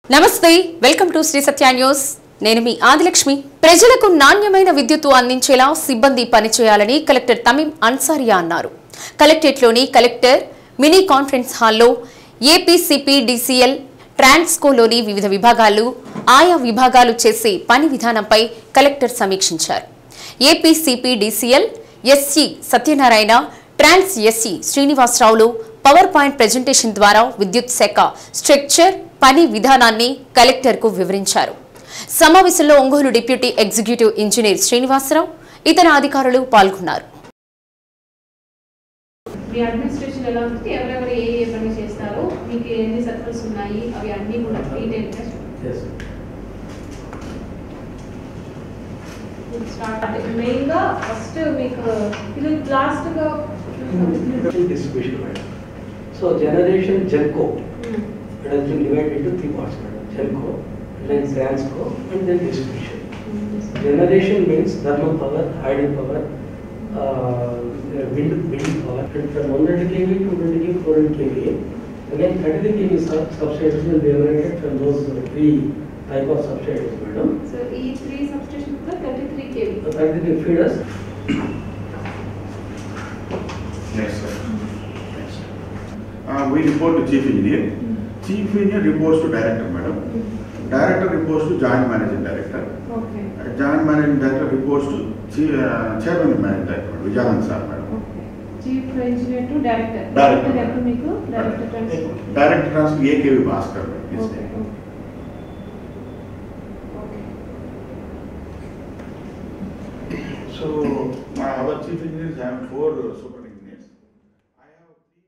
నమస్తే welcome to Shri Satya News నేను మీ ఆదిలక్ష్మి ప్రజలకు నాణ్యమైన విద్యుత్తు అందించేలా సిబ్బంది పనిచేయాలని కలెక్టర్ తమీం అన్సారియా అన్నారు కలెక్టరేట్లోని కలెక్టర్ మినీ కాన్ఫరెన్స్ హాల్లో ఏపీసీపీడీసీఎల్ ట్రాన్స్కోలోని వివిధ విభాగాలు ఆయా విభాగాలు చేసే పని విధానంపై కలెక్టర్ సమీక్షించారు APCPDCL SE Satyanarayana trans SE శ్రీనివాసరావులు పవర్ పాయింట్ ప్రెజెంటేషన్ ద్వారా విద్యుత్ శాఖ స్ట్రక్చర్ పని విధానాన్ని కలెక్టర్కు వివరించారు సమావేశంలో Ongole deputy executive engineer Srinivasarao ఇతర అధికారులు పాల్గొన్నారు మీ అడ్మినిస్ట్రేషన్ ఎలా ఉంటుంది ఎవరెవరు ఏ ఏ పని చేస్తారో మీకు ఎన్ని సర్కిల్స్ ఉన్నాయి అవి అన్నీ కూడా డీటెయిల్గా Yes. స్టార్ట్ మెయిన్గా ఫస్ట్ మీకు ఇది లాస్ట్గా Distribution, madam. So generation Genco, it has been divided into three parts, madam. Genco, then Transco, and then distribution. Generation means thermal power, hydro power, uh, wind, wind power, and from 100 kV to 200 kV, 400 kV. Again, 33 kV sub- substations will be generated from those uh, three type of substations, madam. So ఈ three substation కూడా thirty three KV The 33 feeders, Next slide. Next. Uh, we report to chief engineer. Chief engineer reports to director, madam. Director reports to joint managing director. Okay Uh, Joint managing director reports to chi- uh, chairman of managing director, Vijayan sir, madam. Okay chief engineer to director Director. Director ఎవరు మీకు director transport Director transfer AKV Bhaskar, his okay name. Okay So, my, our chief engineers have four uh, super engineers. I have three.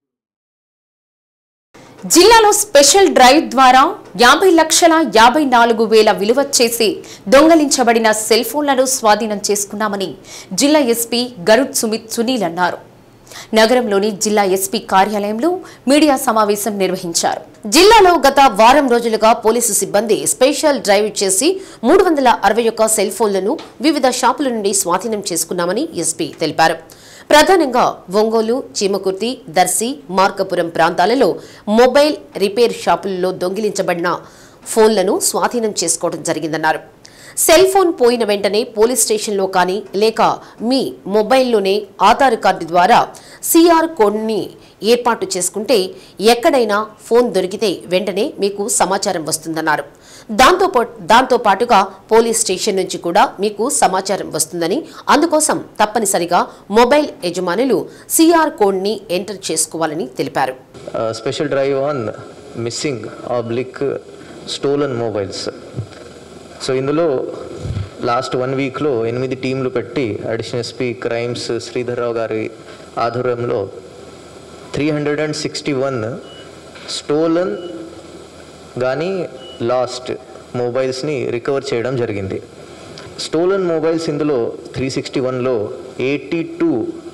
జిల్లాలో special drive ద్వారా యాభై లక్షల యాభై నాలుగు వేల విలువ చేసి దొంగలించబడిన సెల్ ఫోన్లను స్వాధీనం చేసుకున్నామని జిల్లా ఎస్పీ గరుడ్ సుమిత్ సునీల్ అన్నారు నగరంలోని జిల్లా ఎస్పీ కార్యాలయంలో మీడియా సమావేశం నిర్వహించారు జిల్లాలో గత వారం రోజులుగా పోలీసు సిబ్బంది స్పెషల్ డ్రైవ్ చేసి మూడు వందల అరవై ఒక్క సెల్ ఫోన్లను వివిధ షాపుల నుండి స్వాధీనం చేసుకున్నామని ఎస్పీ తెలిపారు ప్రధానంగా ఒంగోలు చీమకుర్తి దర్శి మార్కపురం ప్రాంతాలలో మొబైల్ రిపేర్ షాపులలో దొంగిలించబడిన ఫోన్లను స్వాధీనం చేసుకోవడం జరిగిందన్నారు సెల్ ఫోన్ పోయిన వెంటనే పోలీస్ స్టేషన్లో కానీ లేక మీ మొబైల్లోనే ఆధార్ కార్డు ద్వారా సిఆర్ కోడ్ని ఏర్పాటు చేసుకుంటే ఎక్కడైనా ఫోన్ దొరికితే వెంటనే మీకు సమాచారం వస్తుందన్నారు దాంతో పా- దాంతో పాటుగా పోలీస్ స్టేషన్ నుంచి కూడా మీకు సమాచారం వస్తుందని అందుకోసం తప్పనిసరిగా మొబైల్ యజమానులు సిఆర్ కోడ్ని ఎంటర్ చేసుకోవాలని తెలిపారు uh, special drive on missing oblique stolen mobiles so ఇందులో లాస్ట్ వన్ వీక్లో ఎనిమిది టీంలు పెట్టి అడిషనల్ ఎస్పీ క్రైమ్స్ శ్రీధర్రావు గారి ఆధ్వర్యంలో three hundred and sixty one stolen కానీ లాస్ట్ మొబైల్స్ని రికవర్ చేయడం జరిగింది స్టోలన్ మొబైల్స్ ఇందులో త్రీ సిక్స్టీ వన్లో ఎయిటీ టూ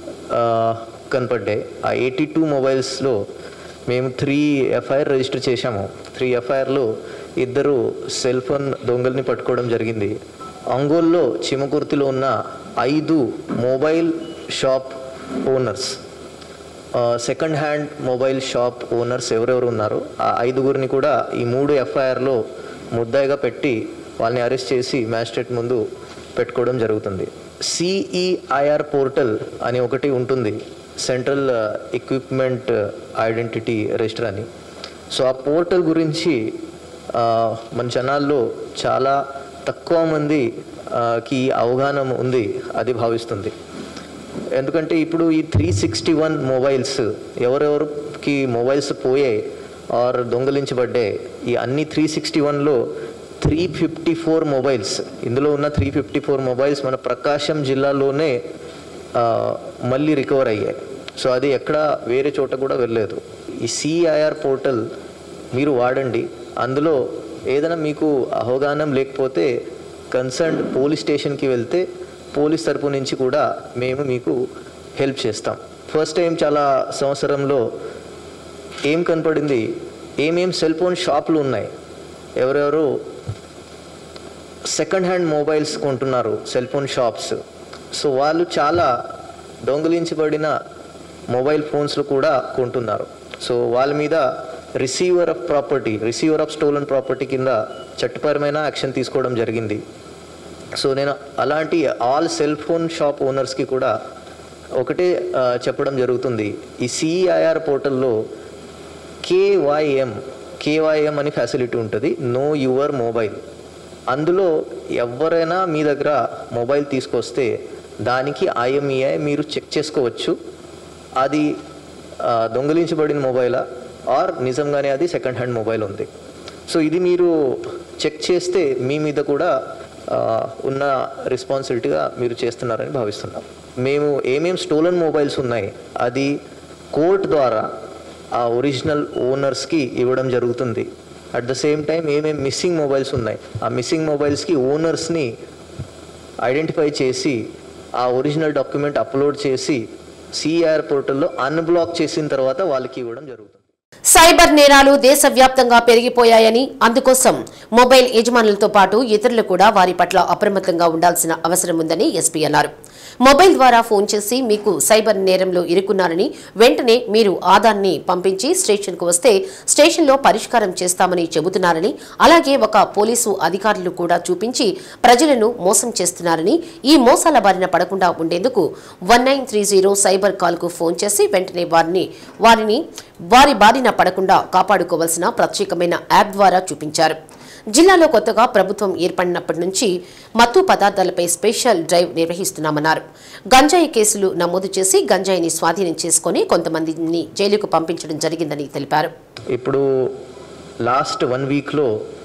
కనపడ్డాయి ఆ ఎయిటీ టూ మొబైల్స్లో మేము త్రీ ఎఫ్ఐఆర్ రిజిస్టర్ చేశాము త్రీ ఎఫ్ఐఆర్లో ఇద్దరు సెల్ ఫోన్ దొంగల్ని పట్టుకోవడం జరిగింది ఒంగోలులో చిమకుర్తిలో ఉన్న ఐదు mobile shop owners second hand mobile shop owners ఎవరెవరు ఉన్నారో ఆ ఐదుగురిని కూడా ఈ మూడు ఎఫ్ఐఆర్లో ముద్దాయిగా పెట్టి వాళ్ళని అరెస్ట్ చేసి మ్యాజిస్ట్రేట్ ముందు పెట్టుకోవడం జరుగుతుంది సిఈఐఆర్ పోర్టల్ అని ఒకటి ఉంటుంది సెంట్రల్ ఎక్విప్మెంట్ ఐడెంటిటీ రిజిస్టర్ అని సో ఆ పోర్టల్ గురించి ఆ, మన జనాల్లో చాలా తక్కువ మంది ఆ, కి అవగాహన ఉంది అది భావిస్తుంది ఎందుకంటే ఇప్పుడు ఈ త్రీ సిక్స్టీ వన్ మొబైల్స్ ఎవరెవరికి మొబైల్స్ పోయాయి ఆర్ దొంగలించబడ్డాయి ఈ అన్ని త్రీ సిక్స్టీ వన్లో త్రీ ఫిఫ్టీ ఫోర్ మొబైల్స్ ఇందులో ఉన్న త్రీ ఫిఫ్టీ ఫోర్ మొబైల్స్ మన ప్రకాశం జిల్లాలోనే ఆ, మళ్ళీ రికవర్ అయ్యాయి సో అది ఎక్కడ వేరే చోట కూడా వెళ్ళలేదు ఈ సిఐఆర్ పోర్టల్ మీరు వాడండి అందులో ఏదైనా మీకు అవగాహన లేకపోతే కన్సర్న్ పోలీస్ స్టేషన్కి వెళ్తే పోలీస్ తరపు నుంచి కూడా మేము మీకు హెల్ప్ చేస్తాం ఫస్ట్ టైం చాలా సంవత్సరంలో ఏం కనపడింది ఏమేం సెల్ ఫోన్ షాపులు ఉన్నాయి ఎవరెవరు సెకండ్ హ్యాండ్ మొబైల్స్ కొంటున్నారు సెల్ ఫోన్ షాప్స్ సో వాళ్ళు చాలా దొంగిలించబడిన మొబైల్ ఫోన్స్లు కూడా కొంటున్నారు సో వాళ్ళ మీద receiver of property receiver of stolen property కింద చట్టపరమైన యాక్షన్ తీసుకోవడం జరిగింది సో నేను అలాంటి ఆల్ సెల్ ఫోన్ షాప్ ఓనర్స్కి కూడా ఒకటే ఆ, చెప్పడం జరుగుతుంది ఈ సిఐఆర్ పోర్టల్లో కేవైఎం కేవైఎం అని ఫెసిలిటీ ఉంటుంది నో యువర్ మొబైల్ అందులో ఎవరైనా మీ దగ్గర మొబైల్ తీసుకొస్తే దానికి ఐఎంఈఐ మీరు చెక్ చేసుకోవచ్చు అది ఆ, దొంగిలించబడిన మొబైలా ఆర్ నిజంగానే అది సెకండ్ హ్యాండ్ మొబైల్ ఉంది సో ఇది మీరు చెక్ చేస్తే మీ మీద కూడా ఆ, ఉన్న రెస్పాన్సిబిలిటీగా మీరు చేస్తున్నారని భావిస్తున్నాం మేము ఏమేం స్టోలన్ మొబైల్స్ ఉన్నాయి అది కోర్ట్ ద్వారా ఆ ఒరిజినల్ ఓనర్స్కి ఇవ్వడం జరుగుతుంది అట్ ద సేమ్ టైం ఏమేం మిస్సింగ్ మొబైల్స్ ఉన్నాయి ఆ మిస్సింగ్ మొబైల్స్కి ఓనర్స్ని ఐడెంటిఫై చేసి ఆ ఒరిజినల్ డాక్యుమెంట్ అప్లోడ్ చేసి సిఆర్ పోర్టల్లో అన్బ్లాక్ చేసిన తర్వాత వాళ్ళకి ఇవ్వడం జరుగుతుంది సైబర్ నేరాలు దేశవ్యాప్తంగా పెరిగిపోయాయని అందుకోసం మొబైల్ యజమానులతో పాటు ఇతరులు కూడా వారి పట్ల అప్రమత్తంగా ఉండాల్సిన అవసరం ఉందని ఎస్పీ అన్నారు మొబైల్ ద్వారా ఫోన్ చేసి మీకు సైబర్ నేరంలో ఇరుక్కున్నారని వెంటనే మీరు ఆదాన్ని పంపించి స్టేషన్కు వస్తే స్టేషన్లో పరిష్కారం చేస్తామని చెబుతున్నారని అలాగే ఒక పోలీసు అధికారులు కూడా చూపించి ప్రజలను మోసం చేస్తున్నారని ఈ మోసాల బారిన పడకుండా ఉండేందుకు one nine three zero cyber కాల్కు ఫోన్ చేసి వెంటనే వారిని వారిని వారి బారిన పడకుండా కాపాడుకోవాల్సిన ప్రత్యేకమైన యాప్ ద్వారా చూపించారు జిల్లాలో కొత్తగా ప్రభుత్వం ఏర్పడినప్పటి నుంచి మత్తు పదార్థాలపై స్పెషల్ డ్రైవ్ నిర్వహిస్తున్నామన్నారు గంజాయి కేసులు నమోదు చేసి గంజాయిని స్వాధీనం చేసుకుని కొంతమందిని జైలుకు పంపించడం జరిగిందని తెలిపారు ఇప్పుడు లాస్ట్ వన్ వీక్లో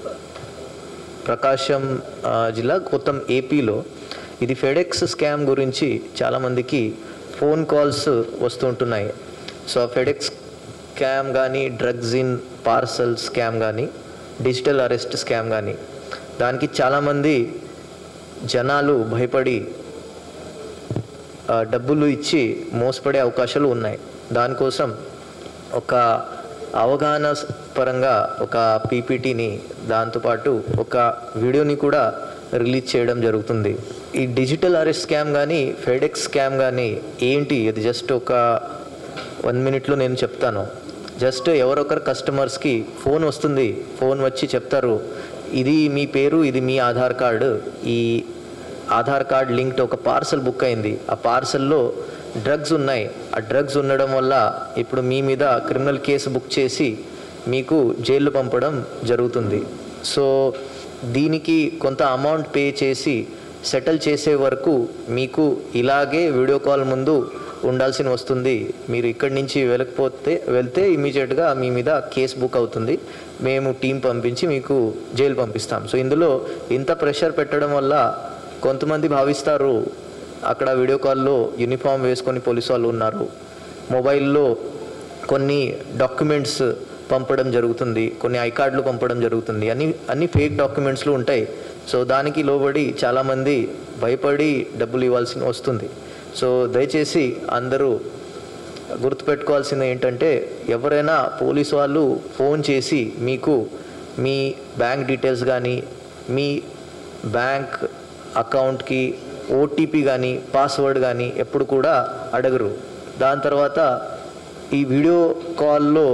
ప్రకాశం ఆ, జిల్లా మొత్తం ఏపీలో ఇది ఫెడెక్స్ స్కామ్ గురించి చాలామందికి ఫోన్ కాల్స్ వస్తుంటున్నాయి సో ఆ ఫెడెక్స్ స్కామ్ కానీ డ్రగ్స్ ఇన్ పార్సల్ స్కామ్ కానీ డిజిటల్ అరెస్ట్ స్కామ్ కానీ దానికి చాలామంది జనాలు భయపడి ఆ, డబ్బులు ఇచ్చి మోసపడే అవకాశాలు ఉన్నాయి దానికోసం ఒక అవగాహన స్- పరంగా ఒక పీపీటీని దాంతోపాటు ఒక వీడియోని కూడా రిలీజ్ చేయడం జరుగుతుంది ఈ డిజిటల్ అరెస్ట్ స్కామ్ కానీ ఫెడెక్స్ స్కామ్ కానీ ఏంటి ఇది జస్ట్ ఒక వన్ మినిట్లో నేను చెప్తాను జస్ట్ ఎవరొకరు కస్టమర్స్కి ఫోన్ వస్తుంది ఫోన్ వచ్చి చెప్తారు ఇది మీ పేరు ఇది మీ ఆధార్ కార్డు ఈ ఆధార్ కార్డ్ లింక్డ్ ఒక పార్సల్ బుక్ అయింది ఆ పార్సల్లో డ్రగ్స్ ఉన్నాయి ఆ డ్రగ్స్ ఉండడం వల్ల ఇప్పుడు మీ మీద క్రిమినల్ కేసు బుక్ చేసి మీకు జైలు పంపడం జరుగుతుంది సో దీనికి కొంత అమౌంట్ పే చేసి సెటిల్ చేసే వరకు మీకు ఇలాగే వీడియో కాల్ ముందు ఉండాల్సి వస్తుంది మీరు ఇక్కడి నుంచి వెళ్ళకపోతే వెళ్తే ఇమీడియట్గా మీ మీద కేసు బుక్ అవుతుంది మేము టీం పంపించి మీకు జైలు పంపిస్తాం సో ఇందులో ఇంత ప్రెషర్ పెట్టడం వల్ల కొంతమంది భావిస్తారు అక్కడ వీడియో కాల్లో యూనిఫామ్ వేసుకొని పోలీసు వాళ్ళు ఉన్నారు మొబైల్లో కొన్ని డాక్యుమెంట్స్ పంపడం జరుగుతుంది కొన్ని ఐ కార్డులు పంపడం జరుగుతుంది అన్ని అన్ని ఫేక్ డాక్యుమెంట్స్లు ఉంటాయి సో దానికి లోబడి చాలామంది భయపడి డబ్బులు ఇవ్వాల్సి వస్తుంది సో దయచేసి అందరూ గుర్తుపెట్టుకోవాల్సింది ఏంటంటే ఎవరైనా పోలీసు వాళ్ళు ఫోన్ చేసి మీకు మీ బ్యాంక్ డీటెయిల్స్ కానీ మీ బ్యాంక్ అకౌంట్కి ఓటీపీ కానీ పాస్వర్డ్ కానీ ఎప్పుడు కూడా అడగరు దాని తర్వాత ఈ వీడియో కాల్లో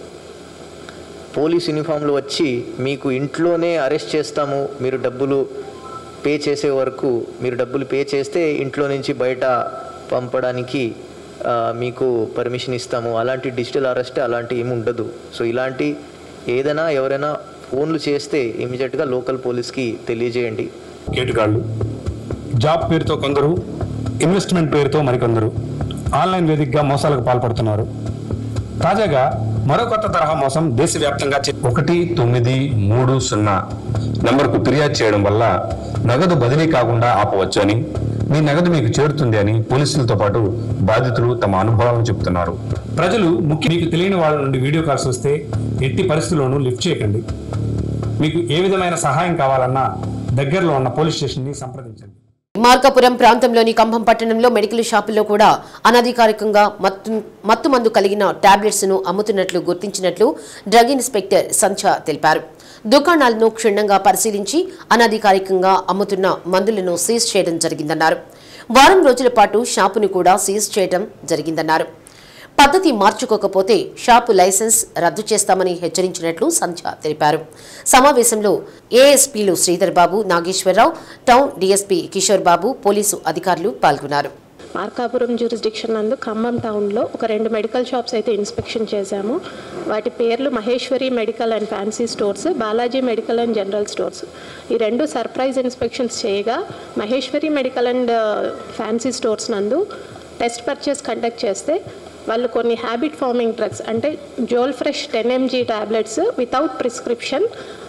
పోలీస్ యూనిఫామ్లో వచ్చి మీకు ఇంట్లోనే అరెస్ట్ చేస్తాము మీరు డబ్బులు పే చేసే వరకు మీరు డబ్బులు పే చేస్తే ఇంట్లో నుంచి బయట పంపడానికి ఆ, మీకు పర్మిషన్ ఇస్తాము అలాంటి డిజిటల్ అరెస్ట్ అలాంటి ఏమి ఉండదు సో ఇలాంటి ఏదైనా ఎవరైనా ఫోన్లు చేస్తే ఇమీడియట్గా లోకల్ పోలీస్కి తెలియజేయండి కేటుగాళ్ళు జాబ్ పేరుతో కొందరు ఇన్వెస్ట్మెంట్ పేరుతో మరికొందరు ఆన్లైన్ వేదికగా మోసాలకు పాల్పడుతున్నారు తాజాగా మరో కొత్త తరహా మోసం దేశవ్యాప్తంగా చే- ఒకటి తొమ్మిది మూడు సున్నా నంబర్కు ఫిర్యాదు చేయడం వల్ల నగదు బదిలీ కాకుండా ఆపవచ్చు అని మీ నగదు మీకు చేరుతుంది అని పోలీసులతో పాటు బాధితులు తమ అనుభవాలను చెబుతున్నారు ప్రజలు ముఖ్య మీకు తెలియని వాళ్ళ నుండి వీడియో కాల్స్ వస్తే ఎట్టి పరిస్థితుల్లోనూ లిఫ్ట్ చేయకండి మీకు ఏ విధమైన సహాయం కావాలన్నా దగ్గరలో ఉన్న పోలీస్ స్టేషన్ని సంప్రదించండి మార్కాపురం ప్రాంతంలోని కంభం పట్టణంలో మెడికల్ షాపుల్లో కూడా అనధికారికంగా మత్తు మత్తుమందు కలిగిన టాబ్లెట్స్ ను అమ్ముతున్నట్లు గుర్తించినట్లు డ్రగ్ ఇన్స్పెక్టర్ సంధ్య తెలిపారు దుకాణాలను క్షుణ్ణంగా పరిశీలించి అనధికారికంగా అమ్ముతున్న మందులను సీజ్ చేయడం జరిగిందన్నారు వారం రోజుల పాటు షాపును కూడా సీజ్ చేయడం జరిగిందన్నారు పద్ధతి మార్చుకోకపోతే షాపు లైసెన్స్ రద్దు చేస్తామని హెచ్చరించినట్లు సంధ్య తెలిపారు సమావేశంలో ఏఎస్పీలు Sridhar Babu Nageswararao town DSP Kishore Babu police అధికారులు పాల్గొన్నారు మార్కాపురం జ్యూరిస్డిక్షన్ నందు ఖమ్మం టౌన్లో ఒక రెండు మెడికల్ షాప్స్ అయితే ఇన్స్పెక్షన్ చేశాము వాటి పేర్లు Maheshwari medical and fancy stores Balaji medical and general stores ఈ రెండు సర్ప్రైజ్ ఇన్స్పెక్షన్స్ చేయగా Maheshwari medical and fancy stores నందు టెస్ట్ పర్చేస్ కండక్ట్ చేస్తే వాళ్ళు కొన్ని హ్యాబిట్ ఫార్మింగ్ డ్రగ్స్ అంటే zolfresh ten MG tablets without prescription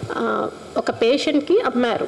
ఒక పేషెంట్కి అమ్మారు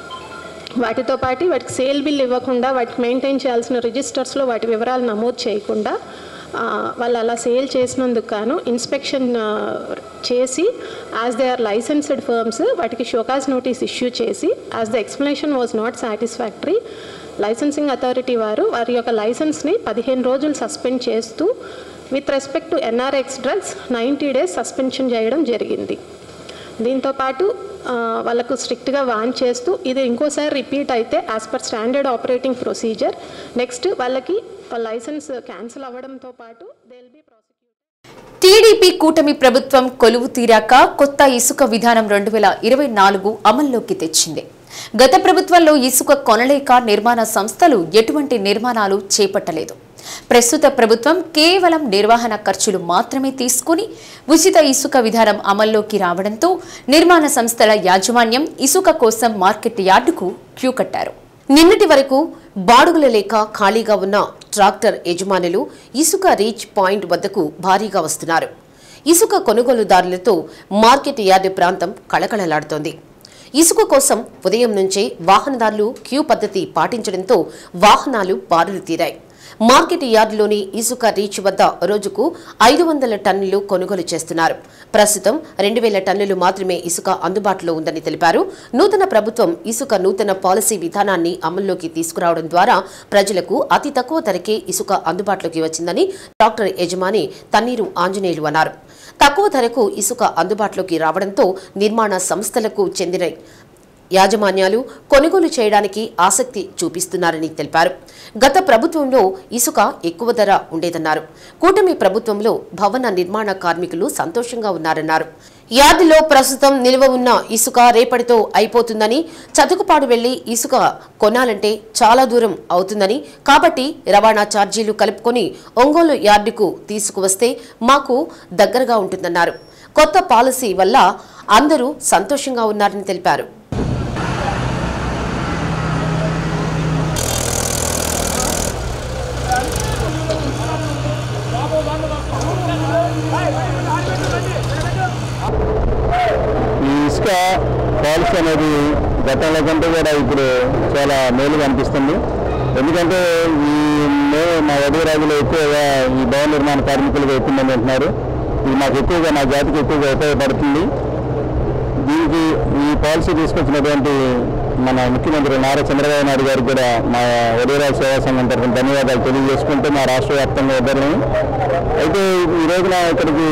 వాటితో పాటు వాటికి సేల్ బిల్ ఇవ్వకుండా వాటికి మెయింటైన్ చేయాల్సిన రిజిస్టర్స్లో వాటి వివరాలు నమోదు చేయకుండా ఆ, వాళ్ళు అలా సేల్ చేసినందుకు గాను ఇన్స్పెక్షన్ ఆ, చేసి as they are licensed firms వాటికి షోకాజ్ నోటీస్ ఇష్యూ చేసి as the explanation was not satisfactory licensing authority వారు వారి యొక్క లైసెన్స్ని పదిహేను రోజులు సస్పెండ్ చేస్తూ with respect to NRX drugs ninety days suspension చేయడం జరిగింది దీంతో పాటు ఆ, వాళ్ళకు స్ట్రిక్ట్గా వాన్ చేస్తూ ఇది ఇంకోసారి రిపీట్ అయితే as per standard operating procedure next వాళ్ళకి లైసెన్స్ క్యాన్సిల్ అవ్వడంతో పాటు దే విల్ బి టీడీపీ కూటమి ప్రభుత్వం కొలువు తీరాక కొత్త ఇసుక విధానం రెండు వేల ఇరవై నాలుగు అమల్లోకి తెచ్చింది గత ప్రభుత్వంలో ఇసుక కొనలేక నిర్మాణ సంస్థలు ఎటువంటి నిర్మాణాలు చేపట్టలేదు ప్రస్తుత ప్రభుత్వం కేవలం నిర్వహణ ఖర్చులు మాత్రమే తీసుకుని ఉచిత ఇసుక విధానం అమల్లోకి రావడంతో నిర్మాణ సంస్థల యాజమాన్యం ఇసుక కోసం మార్కెట్ యార్డుకు క్యూ కట్టారు నిన్నటి వరకు బాడుగుల లేక ఖాళీగా ఉన్న ట్రాక్టర్ యజమానులు ఇసుక రీచ్ పాయింట్ వద్దకు భారీగా వస్తున్నారు ఇసుక కొనుగోలుదారులతో మార్కెట్ యార్డు ప్రాంతం కళకళలాడుతోంది ఇసుక కోసం ఉదయం నుంచే వాహనదారులు క్యూ పద్ధతి పాటించడంతో వాహనాలు బారులు తీరాయి మార్కెట్ యార్డులోని ఇసుక రీచ్ వద్ద రోజుకు ఐదు వందల టన్నులు కొనుగోలు చేస్తున్నారు ప్రస్తుతం రెండు వేల టన్నులు మాత్రమే ఇసుక అందుబాటులో ఉందని తెలిపారు నూతన ప్రభుత్వం ఇసుక నూతన పాలసీ విధానాన్ని అమల్లోకి తీసుకురావడం ద్వారా ప్రజలకు అతి తక్కువ ధరకే ఇసుక అందుబాటులోకి వచ్చిందని డాక్టర్ యజమాని తన్నీరు ఆంజనేయులు అన్నారు తక్కువ ధరకు ఇసుక అందుబాటులోకి రావడంతో నిర్మాణ సంస్థలకు చెందిన యాజమాన్యాలు కొనుగోలు చేయడానికి ఆసక్తి చూపిస్తున్నారని తెలిపారు గత ప్రభుత్వంలో ఇసుక ఎక్కువ ధర ఉండేదన్నారు కూటమి ప్రభుత్వంలో భవన నిర్మాణ కార్మికులు సంతోషంగా ఉన్నారన్నారు యార్డులో ప్రస్తుతం నిల్వ ఉన్న ఇసుక రేపటితో అయిపోతుందని చతుకుపాడు వెళ్లి ఇసుక కొనాలంటే చాలా దూరం అవుతుందని కాబట్టి రవాణా ఛార్జీలు కలుపుకొని ఒంగోలు యార్డుకు తీసుకువస్తే మాకు దగ్గరగా ఉంటుందన్నారు కొత్త పాలసీ వల్ల అందరూ సంతోషంగా ఉన్నారని తెలిపారు ఈ ఇసుక పాలసీ అనేది గతంలో కంటే కూడా ఇప్పుడు చాలా మేలుగా అనిపిస్తుంది ఎందుకంటే ఈ మేము మా వధువు రాజులో ఎక్కువగా ఈ భవన నిర్మాణ కార్మికులుగా ఎక్కువ మంది ఉంటున్నారు ఇది మాకు ఎక్కువగా మా జాతికి ఎక్కువగా ఉపయోగపడుతుంది దీనికి ఈ పాలసీ తీసుకొచ్చినటువంటి మన ముఖ్యమంత్రి నారా చంద్రబాబు నాయుడు గారికి కూడా మా వడిరాజు సేవా సంఘం తరఫున ధన్యవాదాలు తెలియజేసుకుంటూ మా రాష్ట్ర వ్యాప్తంగా ఇద్దరు అయితే ఈ రోజున ఇక్కడికి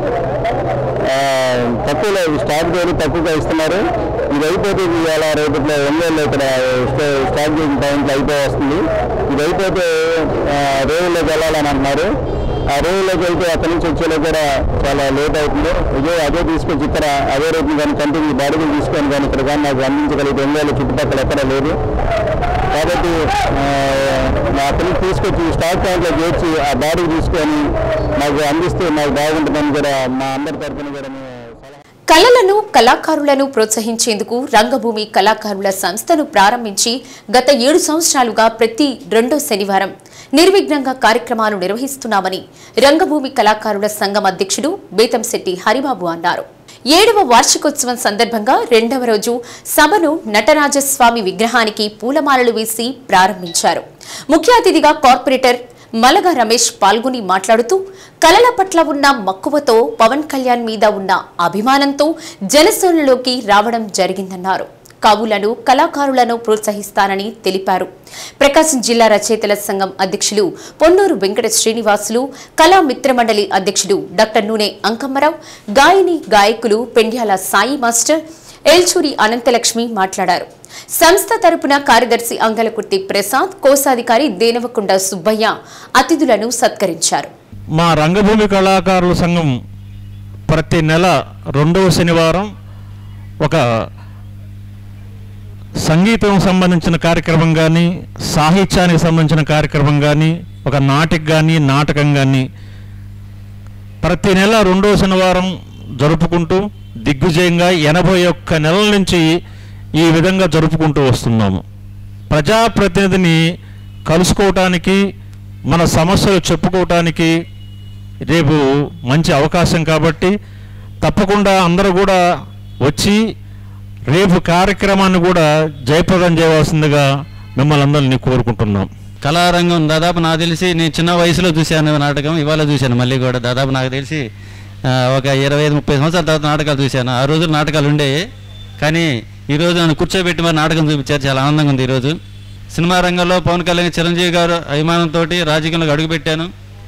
ఆ, తక్కువలో స్టాక్ చేయని తక్కువగా ఇస్తున్నారు ఇది అయిపోతే ఇది ఇవాళ రేపట్లో ఒంగోలు ఇక్కడ స్టా- స్టాక్ చేసిన టైంలో అయిపోయి వస్తుంది ఇది అయిపోతే ఆ, రేవుల్లోకి వెళ్ళాలని అంటున్నారు ఆ రేవుల్లోకి వెళ్తే అక్కడి నుంచి వచ్చేలో కూడా చాలా లేట్ అవుతుంది ఇదే అదే తీసుకొచ్చి ఇక్కడ అదే రేపు కానీ కంటిన్యూ బాడుగులు తీసుకొని కానీ ఇక్కడ కానీ నాకు అందించగలిగితే ఒంగోలు చుట్టుపక్కల ఎక్కడ లేదు కాబట్టి ఆ, మా అక్కడి నుంచి తీసుకొచ్చి స్టాక్ ప్లాంట్లో చేర్చి ఆ బాడుగు తీసుకొని మాకు అందిస్తే మాకు బాగుంటుందని కూడా మా అందరి తరఫున కూడా మేము కళలను కళాకారులను ప్రోత్సహించేందుకు రంగభూమి కళాకారుల సంస్థను ప్రారంభించి గత ఏడు సంవత్సరాలుగా ప్రతి రెండో శనివారం నిర్విఘ్నంగా కార్యక్రమాలు నిర్వహిస్తున్నామని రంగభూమి కళాకారుల సంఘం అధ్యక్షుడు బేతంశెట్టి హరిబాబు అన్నారు ఏడవ వార్షికోత్సవం సందర్భంగా రెండవ రోజు సభను నటరాజస్వామి విగ్రహానికి పూలమాలలు వేసి ప్రారంభించారు ముఖ్య అతిథిగా కార్పొరేటర్ మలగ రమేష్ పాల్గొని మాట్లాడుతూ కళల పట్ల ఉన్న మక్కువతో పవన్ కళ్యాణ్ మీద ఉన్న అభిమానంతో జనసేనలోకి రావడం జరిగిందన్నారు కవులను కళాకారులను ప్రోత్సహిస్తానని తెలిపారు ప్రకాశం జిల్లా రచయితల సంఘం అధ్యక్షులు పొన్నూరు వెంకట శ్రీనివాసులు కళా మిత్రమండలి అధ్యక్షుడు డాక్టర్ నూనె అంకమ్మరావు గాయని గాయకులు పెండ్యాల సాయి మాస్టర్ ఎల్చూరి అనంతలక్ష్మి మాట్లాడారు సంస్థ తరపున కార్యదర్శి అంగలకుర్తి ప్రసాద్ కోశాధికారి దేనవకొండ సుబ్బయ్య అతిథులను సత్కరించారు మా రంగభూమి కళాకారుల సంఘం ప్రతి నెల రెండవ శనివారం ఒక సంగీతం సంబంధించిన కార్యక్రమం కానీ సాహిత్యానికి సంబంధించిన కార్యక్రమం కానీ ఒక నాటిక కానీ నాటకం కానీ ప్రతి నెల రెండో శనివారం జరుపుకుంటూ దిగ్విజయంగా ఎనభై ఒక్క నెలల నుంచి ఈ విధంగా జరుపుకుంటూ వస్తున్నాము ప్రజాప్రతినిధిని కలుసుకోవటానికి మన సమస్యలు చెప్పుకోవటానికి రేపు మంచి అవకాశం కాబట్టి తప్పకుండా అందరూ కూడా వచ్చి రేపు కార్యక్రమాన్ని కూడా జయప్రదం చేయవలసిందిగా మిమ్మల్ని అందరినీ కోరుకుంటున్నాం కళారంగం దాదాపు నాకు తెలిసి నేను చిన్న వయసులో చూశాను నాటకం ఇవాళ చూశాను మళ్ళీ కూడా దాదాపు నాకు తెలిసి ఆ, ఒక ఇరవై ఐదు ముప్పై సంవత్సరాల తర్వాత నాటకాలు చూశాను ఆ రోజు నాటకాలు ఉండేవి కానీ ఈరోజు నన్ను కూర్చోబెట్టి మరి నాటకం చూపించారు చాలా ఆనందంగా ఉంది ఈరోజు సినిమా రంగంలో పవన్ కళ్యాణ్ చిరంజీవి గారు అభిమానంతో రాజకీయంలోకి అడుగుపెట్టాను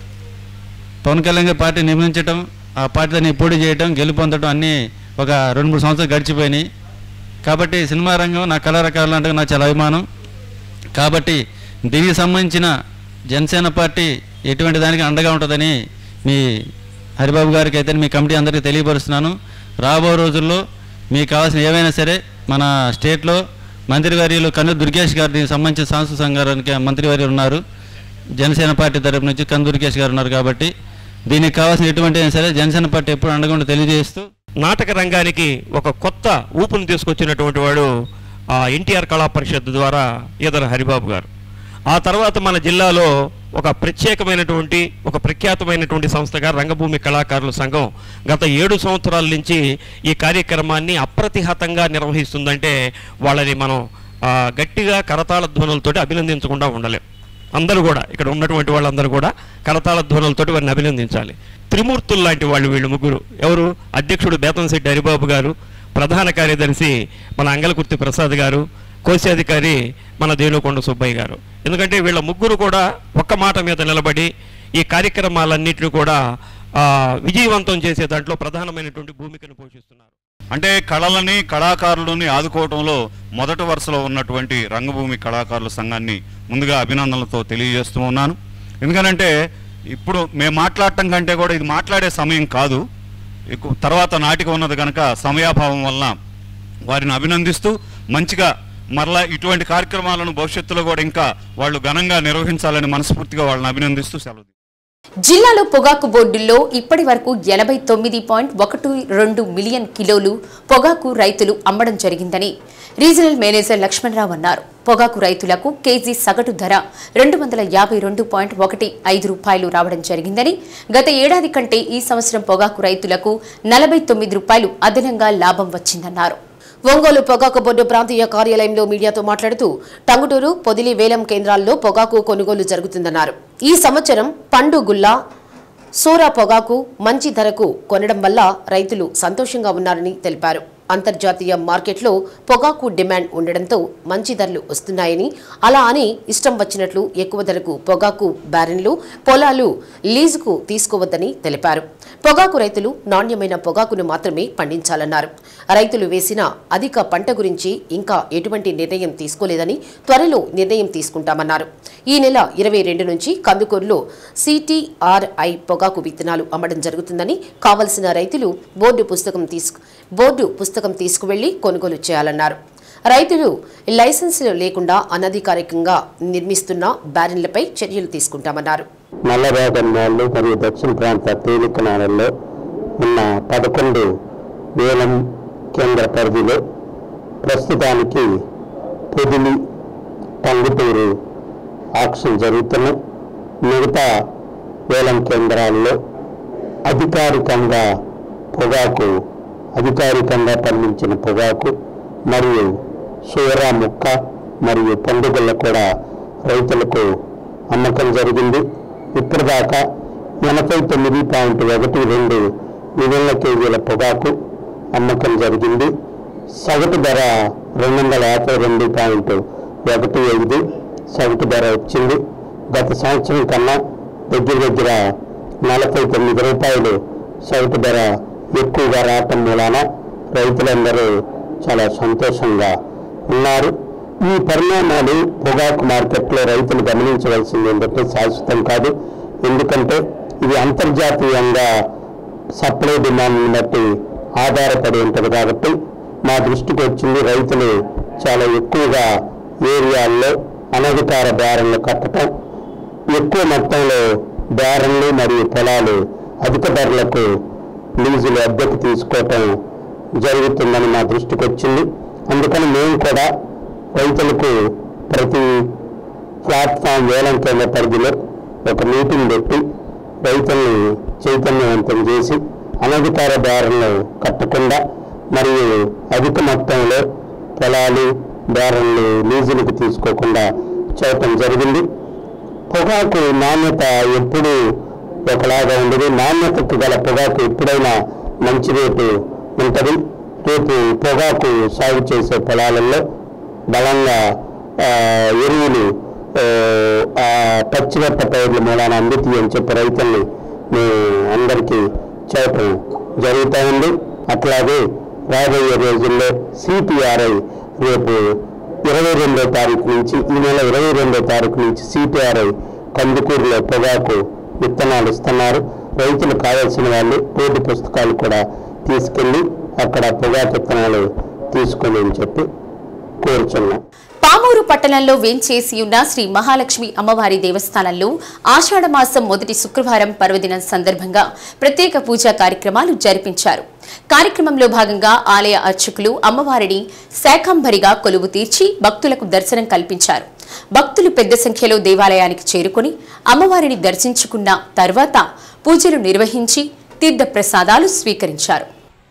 పవన్ కళ్యాణ్ గారి పార్టీ నిర్మించడం ఆ పార్టీలో నేను పోటీ చేయడం గెలుపొందడం అన్నీ ఒక రెండు మూడు సంవత్సరాలు గడిచిపోయినాయి కాబట్టి సినిమా రంగం నా కళారకాలు అంటే నాకు చాలా అభిమానం కాబట్టి దీనికి సంబంధించిన జనసేన పార్టీ ఎటువంటి దానికి అండగా ఉంటుందని మీ హరిబాబు గారికి అయితే మీ కమిటీ అందరికీ తెలియపరుస్తున్నాను రాబో రోజుల్లో మీకు కావాల్సిన ఏవైనా సరే మన స్టేట్లో మంత్రివర్యులు కన్ను దుర్గేష్ గారు దీనికి సంబంధించిన సాంస్కృతిక సంఘానికి మంత్రివర్యులు ఉన్నారు జనసేన పార్టీ తరపు నుంచి కన్ను దుర్గేష్ గారు ఉన్నారు కాబట్టి దీనికి కావాల్సిన ఎటువంటి అయినా సరే జనసేన పార్టీ ఎప్పుడు అండగా ఉండి తెలియజేస్తూ నాటక రంగానికి ఒక కొత్త ఊపును తీసుకొచ్చినటువంటి వాడు ఆ ఎన్టీఆర్ కళా పరిషత్ ద్వారా ఈదర హరిబాబు గారు ఆ తర్వాత మన జిల్లాలో ఒక ప్రత్యేకమైనటువంటి ఒక ప్రఖ్యాతమైనటువంటి సంస్థగా రంగభూమి కళాకారుల సంఘం గత ఏడు సంవత్సరాల నుంచి ఈ కార్యక్రమాన్ని అప్రతిహతంగా నిర్వహిస్తుందంటే వాళ్ళని మనం ఆ, గట్టిగా కరతాళ ధ్వనులతోటి అభినందించకుండా ఉండలేం అందరూ కూడా ఇక్కడ ఉన్నటువంటి వాళ్ళందరూ కూడా కరతాళ ధ్వనులతోటి వారిని అభినందించాలి త్రిమూర్తులు లాంటి వాళ్ళు వీళ్ళు ముగ్గురు ఎవరు అధ్యక్షుడు బేతంశెట్టి హరిబాబు గారు ప్రధాన కార్యదర్శి మన అంగలకుర్తి ప్రసాద్ గారు కోశాధికారి మన దేనుకొండ సుబ్బయ్య గారు ఎందుకంటే వీళ్ళ ముగ్గురు కూడా ఒక్క మాట మీద నిలబడి ఈ కార్యక్రమాలన్నింటినీ కూడా ఆ, విజయవంతం చేసే దాంట్లో ప్రధానమైనటువంటి భూమికను పోషిస్తున్నారు అంటే కళలని కళాకారులని ఆదుకోవడంలో మొదటి వరుసలో ఉన్నటువంటి రంగభూమి కళాకారుల సంఘాన్ని ముందుగా అభినందనలతో తెలియజేస్తూ ఉన్నాను ఎందుకనంటే ఇప్పుడు మేము మాట్లాడటం కంటే కూడా ఇది మాట్లాడే సమయం కాదు ఎక్కువ తర్వాత నాటిక ఉన్నది కనుక సమయాభావం వలన వారిని అభినందిస్తూ మంచిగా మరలా ఇటువంటి కార్యక్రమాలను భవిష్యత్తులో కూడా ఇంకా వాళ్ళు ఘనంగా నిర్వహించాలని మనస్ఫూర్తిగా వాళ్ళని అభినందిస్తూ సెలవు జిల్లాలో పొగాకు బోర్డుల్లో ఇప్పటి వరకు ఎనభై తొమ్మిది పాయింట్ ఒకటి రెండు మిలియన్ కిలోలు పొగాకు రైతులు అమ్మడం జరిగిందని రీజనల్ మేనేజర్ లక్ష్మణరావు అన్నారు పొగాకు రైతులకు కేజీ సగటు ధర రెండు వందల యాభై రెండు పాయింట్ ఒకటి ఐదు రూపాయలు రావడం జరిగిందని గత ఏడాది కంటే ఈ సంవత్సరం పొగాకు రైతులకు నలభై తొమ్మిది రూపాయలు అదనంగా లాభం వచ్చిందన్నారు ఒంగోలు పొగాకు బోర్డు ప్రాంతీయ కార్యాలయంలో మీడియాతో మాట్లాడుతూ టంగుటూరు పొదిలి వేలం కేంద్రాల్లో పొగాకు కొనుగోలు జరుగుతుందన్నారు ఈ సంవత్సరం పండు గుల్లా సోరా పొగాకు మంచి ధరకు కొనడం వల్ల రైతులు సంతోషంగా ఉన్నారని తెలిపారు అంతర్జాతీయ మార్కెట్లో పొగాకు డిమాండ్ ఉండడంతో మంచి ధరలు వస్తున్నాయని అలా అని ఇష్టం వచ్చినట్లు ఎక్కువ ధరకు పొగాకు బ్యారెన్లు పొలాలు లీజుకు తీసుకోవద్దని తెలిపారు పొగాకు రైతులు నాణ్యమైన పొగాకును మాత్రమే పండించాలన్నారు రైతులు వేసిన అధిక పంట గురించి ఇంకా ఎటువంటి నిర్ణయం తీసుకోలేదని త్వరలో నిర్ణయం తీసుకుంటామన్నారు ఈ నెల ఇరవై రెండు నుంచి కందుకూరులో సిటీఆర్ఐ పొగాకు విత్తనాలు అమ్మడం జరుగుతుందని కావలసిన రైతులు బోర్డు పుస్తకం తీసుకు బోర్డు పుస్తకం తీసుకువెళ్లి కొనుగోలు చేయాలన్నారు రైతులు లైసెన్సులు లేకుండా అనధికారికంగా నిర్మిస్తున్న బ్యారెన్లపై చర్యలు తీసుకుంటామన్నారు నల్లరేగడి నేలలు మరియు దక్షిణ ప్రాంత తేలిక నేలల్లో ఉన్న పదకొండు వేలం కేంద్ర పరిధిలో ప్రస్తుతానికి పొదిలి టంగుటూరు ఆక్షన్ జరుగుతున్నాయి మిగతా వేలం కేంద్రాల్లో అధికారికంగా పొగాకు అధికారికంగా పండించిన పొగాకు మరియు సూర ముక్క మరియు పండుగల్లో కూడా రైతులకు అమ్మకం జరిగింది ఇప్పటిదాకా ఎనభై తొమ్మిది పాయింట్ ఒకటి రెండు మిలియన్ల కేజీల పొగాకు అమ్మకం జరిగింది సగటు ధర రెండు వందల యాభై రెండు పాయింట్ ఒకటి ఐదు సగటు ధర వచ్చింది గత సంవత్సరం కన్నా దగ్గర దగ్గర నలభై తొమ్మిది రూపాయలు సగటు ధర ఎక్కువగా రావటం మూలాన రైతులందరూ చాలా సంతోషంగా ఉన్నారు ఈ పరిణామాలు పొగాకు మార్కెట్లో రైతులు గమనించవలసింది ఏంటంటే శాశ్వతం కాదు ఎందుకంటే ఇది అంతర్జాతీయంగా సప్లై డిమాండ్ని బట్టి ఆధారపడి ఉంటుంది కాబట్టి మా దృష్టికి వచ్చింది రైతులు చాలా ఎక్కువగా ఏరియాల్లో అనధికార బేరన్లు కట్టడం ఎక్కువ మొత్తంలో బేరన్లు మరియు పొలాలు అధిక ధరలకు లీజులు అద్దెకు తీసుకోవటం జరుగుతుందని మా దృష్టికి వచ్చింది అందుకని మేము కూడా రైతులకు ప్రతి ప్లాట్ఫామ్ వేలం కేంద్ర పరిధిలో ఒక మీటింగ్ పెట్టి రైతుల్ని చైతన్యవంతం చేసి అనధికార బేరన్లు కట్టకుండా మరియు అధిక మొత్తంలో పొలాలు బేరన్లు లీజులకు తీసుకోకుండా చేయటం జరిగింది పొగాకు నాణ్యత ఎప్పుడు ఒకలాగా ఉండదు నాణ్యతకు గల పొగాకు ఎప్పుడైనా మంచి రేటు ఉంటుంది రేపు పొగాకు సాగు చేసే పొలాలలో బలంగా ఆ, ఎరువులు ఆ, ఆ పచ్చిరొట్ట పైర్ల మూలాన అందుతాయి అని చెప్పి రైతుల్ని మేము అందరికీ చెప్పడం జరుగుతూ ఉంది అట్లాగే రాబోయే రోజుల్లో సిపిఆర్ఐ రేపు ఇరవై రెండో తారీఖు నుంచి ఈ నెల ఇరవై రెండో తారీఖు నుంచి సిపిఆర్ఐ కందుకూరులో పొగాకు విత్తనాలు ఇస్తున్నారు రైతులు కావాల్సిన వాళ్ళు బోర్డు పుస్తకాలు కూడా తీసుకెళ్ళి అక్కడ పొగాకు విత్తనాలు తీసుకొని అని చెప్పి కోరుచున్నాం పామూరు పట్టణంలో వేంచేసి ఉన్న శ్రీ మహాలక్ష్మి అమ్మవారి దేవస్థానంలో ఆషాఢ మాసం మొదటి శుక్రవారం పర్వదినం సందర్భంగా ప్రత్యేక పూజా కార్యక్రమాలు జరిపించారు కార్యక్రమంలో భాగంగా ఆలయ అర్చకులు అమ్మవారిని శాఖంభరిగా కొలువు తీర్చి భక్తులకు దర్శనం కల్పించారు భక్తులు పెద్ద సంఖ్యలో దేవాలయానికి చేరుకుని అమ్మవారిని దర్శించుకున్న తర్వాత పూజలు నిర్వహించి తీర్థ ప్రసాదాలు స్వీకరించారు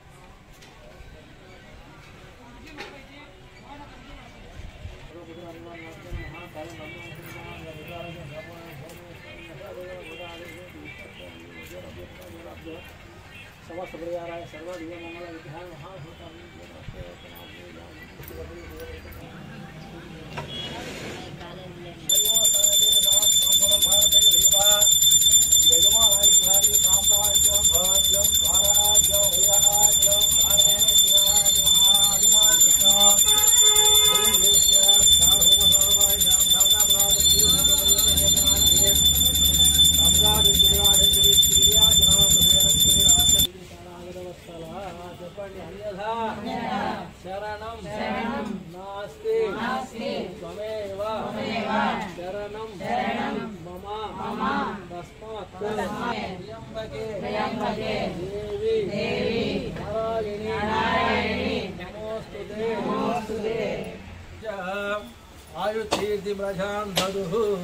శరణం నాస్తి త్వమేవ శరణం మమ తస్మాత్ త్ర్యంబకే దేవి నారాయణి నమోస్తుతే ఆయుర్ధీర్తి వ్రజాన్ దదు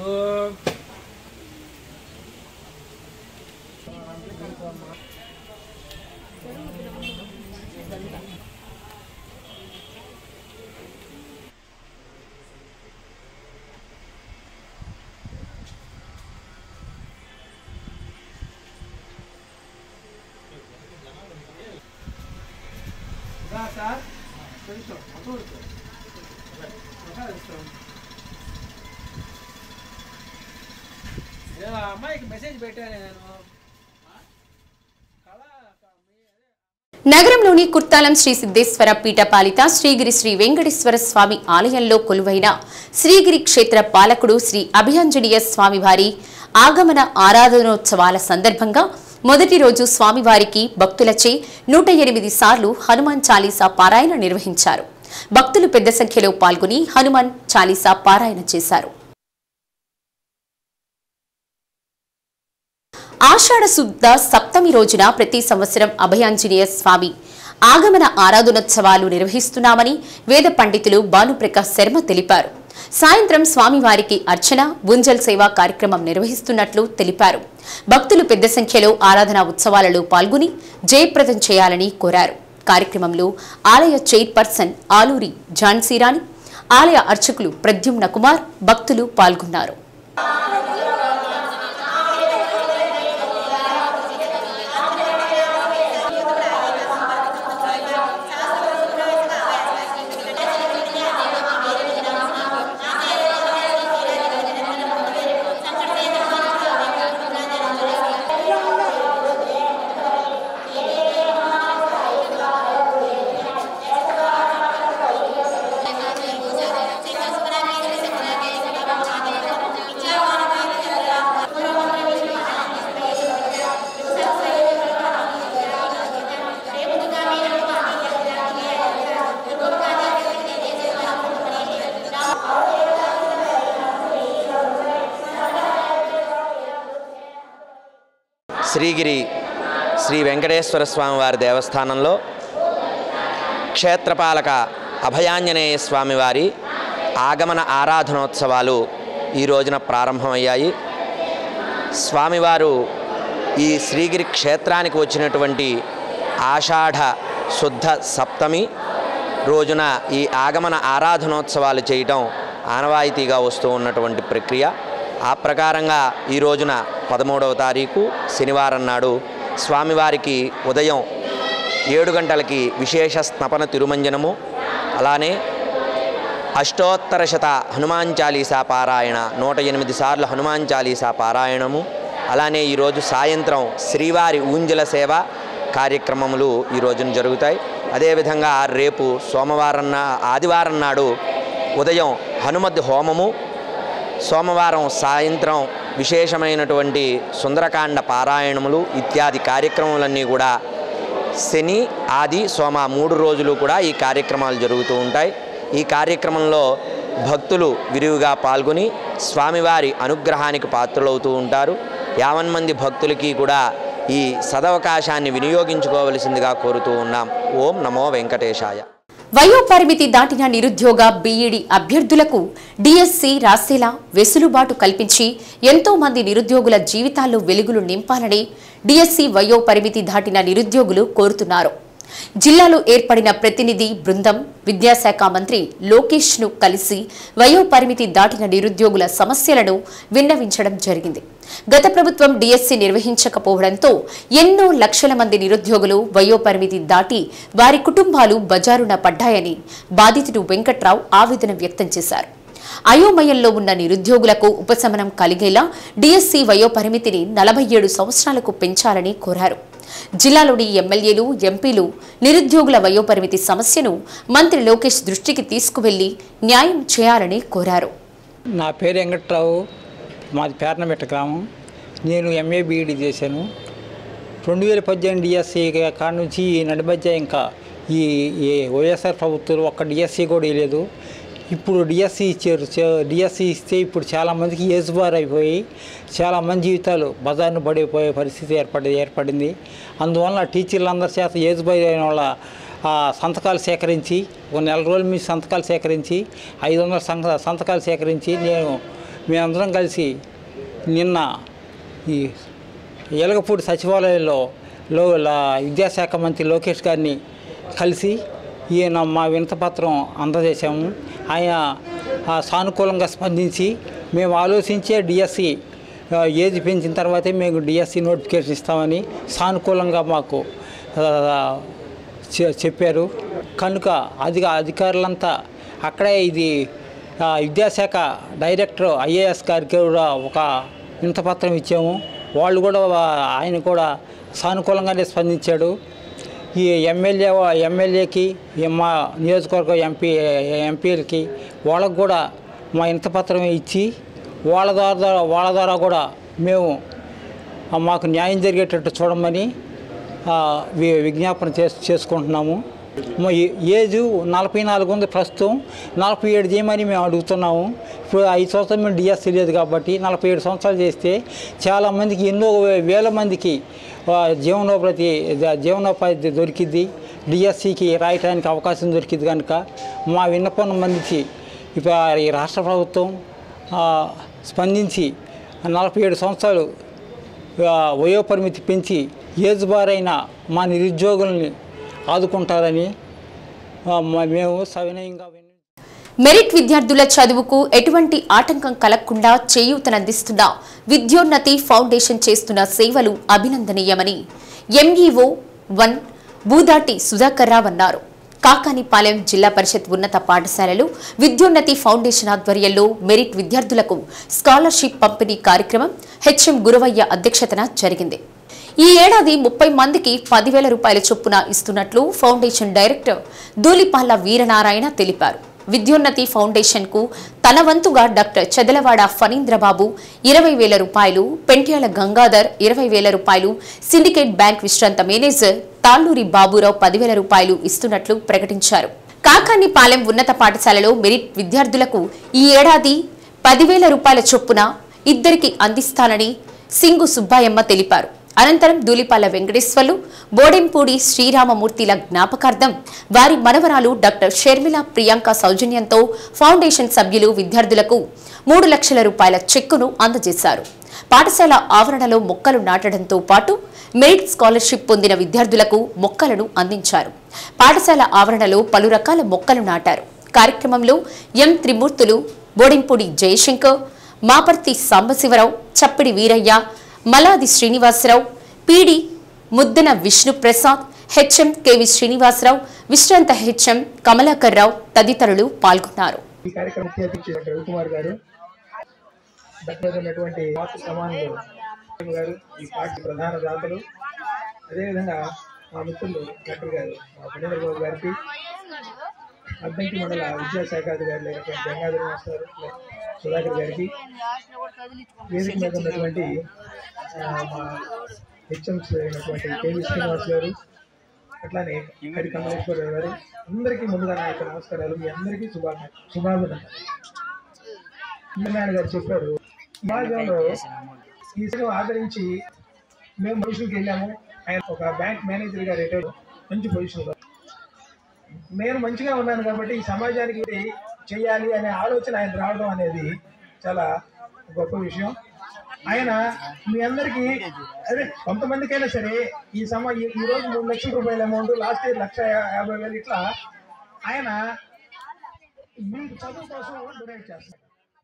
సార్ కొంచెం అటు ఇటు. ఒకసారి ఇస్తాం. ఏ, ఆ అమ్మాయికి మెసేజ్ పెట్టాను నేను నగరంలోని కుర్తాలం శ్రీ సిద్ధేశ్వర పీఠపాలిత శ్రీగిరి శ్రీ వెంకటేశ్వర స్వామి ఆలయంలో కొలువైన శ్రీగిరి క్షేత్ర పాలకుడు శ్రీ అభియాంజనేయ స్వామివారి ఆగమన ఆరాధనోత్సవాల సందర్భంగా మొదటి రోజు స్వామివారికి భక్తులచే నూట ఎనిమిది సార్లు హనుమాన్ చాలీసా పారాయణ నిర్వహించారు భక్తులు పెద్ద సంఖ్యలో పాల్గొని హనుమాన్ చాలీసా పారాయణ చేశారు ఆషాఢ శుద్ధ సప్తమి రోజున ప్రతి సంవత్సరం అభయాంజనేయ స్వామి ఆగమన ఆరాధనోత్సవాలు నిర్వహిస్తున్నామని వేద పండితులు భానుప్రకాష్ శర్మ తెలిపారు సాయంత్రం స్వామివారికి అర్చన గుంజల్ సేవా కార్యక్రమం నిర్వహిస్తున్నట్లు తెలిపారు భక్తులు పెద్ద సంఖ్యలో ఆరాధన ఉత్సవాలలో పాల్గొని జయప్రదం చేయాలని కోరారు కార్యక్రమంలో ఆలయ చైర్పర్సన్ ఆలూరి ఝాన్సీరాణి ఆలయ అర్చకులు ప్రద్యుమ్న కుమార్ భక్తులు పాల్గొన్నారు Thank you. శ్రీగిరి శ్రీ వెంకటేశ్వర స్వామి వారి దేవస్థానంలో క్షేత్రపాలక అభయాంజనేయ స్వామి వారి ఆగమన ఆరాధనోత్సవాలు ఈ రోజున ప్రారంభమయ్యాయి స్వామివారు ఈ శ్రీగిరి క్షేత్రానికి వచ్చినటువంటి ఆషాఢ శుద్ధ సప్తమి రోజున ఈ ఆగమన ఆరాధనోత్సవాలు చేయటం ఆనవాయితీగా వస్తూ ఉన్నటువంటి ప్రక్రియ ఆ ప్రకారంగా ఈ రోజున పదమూడవ తారీఖు శనివారం నాడు స్వామివారికి ఉదయం ఏడు గంటలకి విశేష స్నపన తిరుమంజనము అలానే అష్టోత్తర శత హనుమాన్ చాలీసా పారాయణ నూట ఎనిమిది సార్లు హనుమాన్ చాలీసా పారాయణము అలానే ఈరోజు సాయంత్రం శ్రీవారి ఊంజల సేవ కార్యక్రమములు ఈ రోజున జరుగుతాయి అదేవిధంగా రేపు సోమవారం నా ఆదివారం నాడు ఉదయం హనుమద్ హోమము సోమవారం సాయంత్రం విశేషమైనటువంటి సుందరకాండ పారాయణములు ఇత్యాది కార్యక్రమాలన్నీ కూడా శని ఆది సోమ మూడు రోజులు కూడా ఈ కార్యక్రమాలు జరుగుతూ ఉంటాయి ఈ కార్యక్రమంలో భక్తులు విరివిగా పాల్గొని స్వామివారి అనుగ్రహానికి పాత్రులవుతూ ఉంటారు యావన్ మంది భక్తులకి కూడా ఈ సదవకాశాన్ని వినియోగించుకోవలసిందిగా కోరుతూ ఉన్నాం ఓం నమో వెంకటేశాయ వయో పరిమితి దాటిన నిరుద్యోగ బీఈడి అభ్యర్థులకు డిఎస్సి రాసేలా వెసులుబాటు కల్పించి ఎంతో మంది నిరుద్యోగుల జీవితాల్లో వెలుగులు నింపాలని డిఎస్సి వయో పరిమితి దాటిన నిరుద్యోగులు కోరుతున్నారు జిల్లాలో ఏర్పడిన ప్రతినిధి బృందం విద్యాశాఖ మంత్రి లోకేష్ ను కలిసి వయో పరిమితి దాటిన నిరుద్యోగుల సమస్యలను విన్నవించడం జరిగింది గత ప్రభుత్వం డిఎస్సి నిర్వహించకపోవడంతో ఎన్నో లక్షల మంది నిరుద్యోగులు వయో పరిమితి దాటి వారి కుటుంబాలు బజారున పడ్డాయని బాధితుడు వెంకట్రావు ఆవేదన వ్యక్తం చేశారు అయోమయంలో ఉన్న నిరుద్యోగులకు ఉపశమనం కలిగేలా డిఎస్సి వయో పరిమితిని నలభై ఏడు సంవత్సరాలకు పెంచాలని కోరారు జిల్లాలోని ఎమ్మెల్యేలు ఎంపీలు నిరుద్యోగుల వయోపరిమితి సమస్యను మంత్రి లోకేష్ దృష్టికి తీసుకువెళ్లి న్యాయం చేయాలని కోరారు నా పేరు వెంకట్రావు మాది పేర్నమెట్ట గ్రామం నేను ఎంఏ బీఈడి చేశాను రెండు వేల పద్దెనిమిది డిఎస్సి కాడ నుంచి ఈ నడిమధ్య ఇంకా ఈ ఈ వైఎస్ఆర్ ప్రభుత్వం ఒక్క డిఎస్సి కూడా వేయలేదు ఇప్పుడు డిఎస్సి ఇచ్చారు డిఎస్సి ఇస్తే ఇప్పుడు చాలామందికి ఏజ్ బార్ అయిపోయి చాలామంది జీవితాలు బజార్ను పడిపోయే పరిస్థితి ఏర్పడి ఏర్పడింది అందువల్ల టీచర్లందరి చేత ఏజ్ బార్ అయిన వాళ్ళ ఆ సంతకాలు సేకరించి ఒక నెల రోజుల మీ సంతకాలు సేకరించి ఐదు వందల సంత సంతకాలు సేకరించి నేను మేమందరం కలిసి నిన్న ఈ ఎలగపూడి సచివాలయంలో లో లా- విద్యాశాఖ మంత్రి లోకేష్ గారిని కలిసి ఈయన మా వినతపత్రం అందజేశాము ఆయన ఆ, సానుకూలంగా స్పందించి మేము ఆలోచించే డిఎస్సి ఏజ్ పెంచిన తర్వాతే మేము డిఎస్సి నోటిఫికేషన్ ఇస్తామని సానుకూలంగా మాకు ఆ, చె- చెప్పారు కనుక అధిక అధికారులంతా అక్కడే ఇది ఆ, విద్యాశాఖ డైరెక్టర్ ఐఏఎస్ గారికి కూడా ఒక వింతపత్రం ఇచ్చాము వాళ్ళు కూడా వా- ఆయన కూడా సానుకూలంగానే స్పందించాడు ఈ ఎమ్మెల్యే ఎమ్మెల్యేకి మా నియోజకవర్గ ఎంపీ ఎంపీలకి వాళ్ళకు కూడా మా ఇంతపత్రం ఇచ్చి వాళ్ళ ద్వారా వాళ్ళ ద్వారా కూడా మేము ఆ, మాకు న్యాయం జరిగేటట్టు చూడమని ఆ, వి- విజ్ఞాపన చేస్ చేసుకుంటున్నాము మా ఏ- ఏజ్ నలభై నాలుగు ఉంది ప్రస్తుతం నలభై ఏడు చేయమని మేము అడుగుతున్నాము ఇప్పుడు ఐదు సంవత్సరాలు మేము డిఎస్సీ లేదు కాబట్టి నలభై ఏడు సంవత్సరాలు చేస్తే చాలామందికి ఎన్నో వే- వేల మందికి ఆ, జీవనోపాధి జీవనోపాధి దొరికిద్ది డిఎస్సికి రాయటానికి అవకాశం దొరికింది కనుక మా విన్నపం మందికి ఇప్పుడు ఈ రాష్ట్ర ప్రభుత్వం ఆ, స్పందించి నలభై ఏడు సంవత్సరాలు ఆ, వయోపరిమితి పెంచి ఏజ్ బారైన మా నిరుద్యోగుల్ని ఆదుకుంటారని ఆ, మ- మేము సవినయంగా విన్న- మెరిట్ విద్యార్థుల చదువుకు ఎటువంటి ఆటంకం కలగకుండా చేయూతనందిస్తున్న విద్యోన్నతి ఫౌండేషన్ చేస్తున్న సేవలు అభినందనీయమని ఎంఈఓ వన్ బూదాటి సుధాకర్ రావు అన్నారు కాకానిపాలెం జిల్లా పరిషత్ ఉన్నత పాఠశాలలు విద్యోన్నతి ఫౌండేషన్ ఆధ్వర్యంలో మెరిట్ విద్యార్థులకు స్కాలర్షిప్ పంపిణీ కార్యక్రమం హెచ్ఎం గురవయ్య అధ్యక్షతన జరిగింది ఈ ఏడాది ముప్పై మందికి పదివేల రూపాయల చొప్పున ఇస్తున్నట్లు ఫౌండేషన్ డైరెక్టర్ దూలిపాల్ల వీరనారాయణ తెలిపారు విద్యోన్నతి ఫౌండేషన్ కు తన వంతుగా డాక్టర్ చెదలవాడ ఫణీంద్రబాబు ఇరవై వేల రూపాయలు పెంట్యాల గంగాధర్ ఇరవై వేల రూపాయలు సిండికేట్ బ్యాంక్ విశ్రాంత మేనేజర్ తాళ్ళూరి బాబురావు పదివేల రూపాయలు ఇస్తున్నట్లు ప్రకటించారు కాకానిపాలెం ఉన్నత పాఠశాలలో మెరిట్ విద్యార్థులకు ఈ ఏడాది పదివేల రూపాయల చొప్పున ఇద్దరికి అందిస్తానని సింగు సుబ్బాయమ్మ తెలిపారు అనంతరం దూలిపాల వెంకటేశ్వర్లు బోడెంపూడి శ్రీరామమూర్తిల జ్ఞాపకార్థం వారి మనవరాలు డాక్టర్ షర్మిల ప్రియాంక సౌజన్యంతో ఫౌండేషన్ సభ్యులు విద్యార్థులకు మూడు లక్షల రూపాయల చెక్కును అందజేశారు పాఠశాల ఆవరణలో మొక్కలు నాటడంతో పాటు మెరిట్ స్కాలర్షిప్ పొందిన విద్యార్థులకు మొక్కలను అందించారు పాఠశాల ఆవరణలో పలు రకాల మొక్కలు నాటారు కార్యక్రమంలో M Trimurthulu Bodimpudi Jayashankar Maparthi Sambasivarao Chappidi Veeraiah Maladi Srinivasarao PD Muddana Vishnuprasad HM KV Srinivasarao విశ్రాంత హెచ్ఎం కమలాకర్ రావు తదితరులు పాల్గొన్నారు ఈ కార్యక్రమం ముఖ్య అతిథి డాక్టర్ రవికుమార్ గారు డాక్టర్ ఉన్నటువంటి మాతృ సమానులు గారు ఈ పార్టీ ప్రధాన దాతలు అదేవిధంగా మా మిత్రులు డాక్టర్ గారు మా పనేంద్ర బాబు గారికి అద్దంకి మండల విద్యాశాఖాధికారులు అయినటువంటి గంగాధర మాస్టర్ సుధాకర్ గారికి వేదిక మీద ఉన్నటువంటి ఆ, మా హెచ్ఎంస్ అయినటువంటి కేవీ శ్రీనివాస్ గారు అట్లానే హరి కమలేశ్వరరావు గారు అందరికీ ముందుగా నా యొక్క నమస్కారాలు మీ అందరికీ శుభాకాంక్ష శుభాభినందనలు ఇంద్రనారాయణ గారు చెప్పారు సమాజంలో ఈ సేవ ఆదరించి మేము పొజిషన్కి వెళ్ళాము ఆయన ఒక బ్యాంక్ మేనేజర్ గారు రిటైర్ మంచి పొజిషన్లో నేను మంచిగా ఉన్నాను కాబట్టి ఈ సమాజానికి ఇది చేయాలి అనే ఆలోచన ఆయన రావడం అనేది చాలా గొప్ప విషయం ఆయన మీ అందరికీ అదే కొంతమందికైనా సరే ఈ సమ ఈ ఈ రోజు మూడు లక్షల రూపాయల అమౌంట్ లాస్ట్ ఇయర్ లక్ష యా- యాభై వేలు ఇట్లా ఆయన మీకు చదువు కోసం డొనేట్ చేస్తారు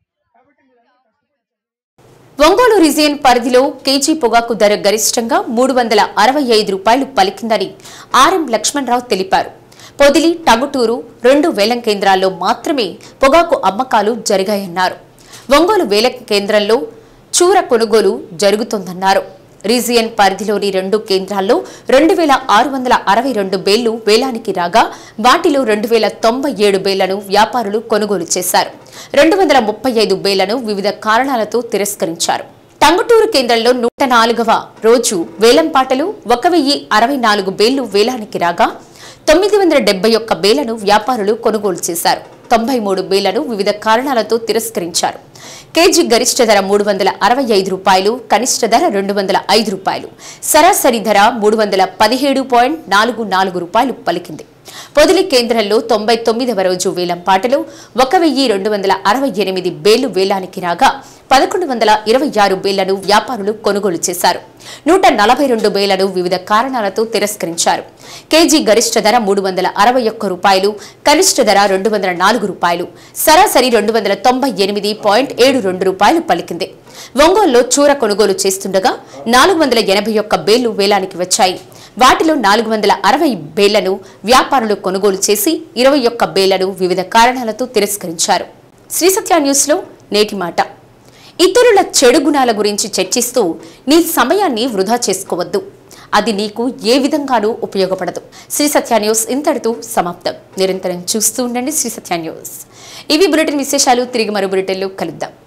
ఒంగోలు రీజియన్ పరిధిలో కేజీ పొగాకు ధర గరిష్టంగా మూడు వందల అరవై ఐదు రూపాయలు పలికిందని ఆర్ఎం లక్ష్మణరావు తెలిపారు పొదిలి టంగుటూరు రెండు వేలం కేంద్రాల్లో మాత్రమే పొగాకు అమ్మకాలు జరిగాయన్నారు ఒంగోలు వేలం కేంద్రంలో చూర కొనుగోలు జరుగుతోందన్నారు రీజియన్ పరిధిలోని రెండు కేంద్రాల్లో రెండు వేల ఆరు వందల అరవై రెండు బేళ్లు వేలానికి రాగా వాటిలో రెండు వేల తొంభై ఏడు బేళ్లను వ్యాపారులు కొనుగోలు చేశారు రెండు వందల ముప్పై ఐదు బేళ్లను వివిధ కారణాలతో తిరస్కరించారు టంగుటూరు కేంద్రంలో నూట నాలుగవ రోజు వేలం పాటలు ఒక వెయ్యి అరవై నాలుగు బేళ్లు వేలానికి రాగా తొమ్మిది వందల డెబ్బై ఒక్క బేళ్లను వ్యాపారులు కొనుగోలు చేశారు తొంభై మూడు బేళ్లను వివిధ కారణాలతో తిరస్కరించారు కేజీ గరిష్ట ధర మూడు వందల అరవై ఐదు రూపాయలు కనిష్ట ధర రెండు వందల ఐదు రూపాయలు సరాసరి ధర మూడు వందల పదిహేడు పాయింట్ నాలుగు నాలుగు రూపాయలు పలికింది పొదిలి కేంద్రంలో తొంభై తొమ్మిదవ రోజు వేలం పాటలు ఒక వెయ్యి రెండు వందల అరవై ఎనిమిది బేళ్లు వేలానికి రాగా పదకొండు వందల ఇరవై ఆరు బేళ్లను వ్యాపారులు కొనుగోలు చేశారు నూట నలభై రెండు బేళ్లను వివిధ కారణాలతో తిరస్కరించారు కేజీ గరిష్ట ధర మూడు వందల అరవై ఒక్క రూపాయలు కనిష్ట ధర రెండు వందల నాలుగు రూపాయలు సరాసరి రెండు వందల తొంభై ఎనిమిది పాయింట్ ఏడు రెండు రూపాయలు పలికింది ఒంగోలులో చూర కొనుగోలు చేస్తుండగా నాలుగు వందల ఎనభై ఒక్క బేళ్లు వేలానికి వచ్చాయి వాటిలో నాలుగు వందల అరవై బేళ్లను వ్యాపారులు కొనుగోలు చేసి ఇరవై ఒక్క బేళ్లను వివిధ కారణాలతో తిరస్కరించారు శ్రీ సత్య న్యూస్లో నేటి మాట ఇతరుల చెడు గుణాల గురించి చర్చిస్తూ నీ సమయాన్ని వృధా చేసుకోవద్దు అది నీకు ఏ విధంగానూ ఉపయోగపడదు శ్రీ సత్య న్యూస్ ఇంతటితో సమాప్తం నిరంతరం చూస్తూ ఉండండి శ్రీ సత్య న్యూస్ ఇవి బులెటిన్ విశేషాలు తిరిగి మరో బులెటిన్లో కలుద్దాం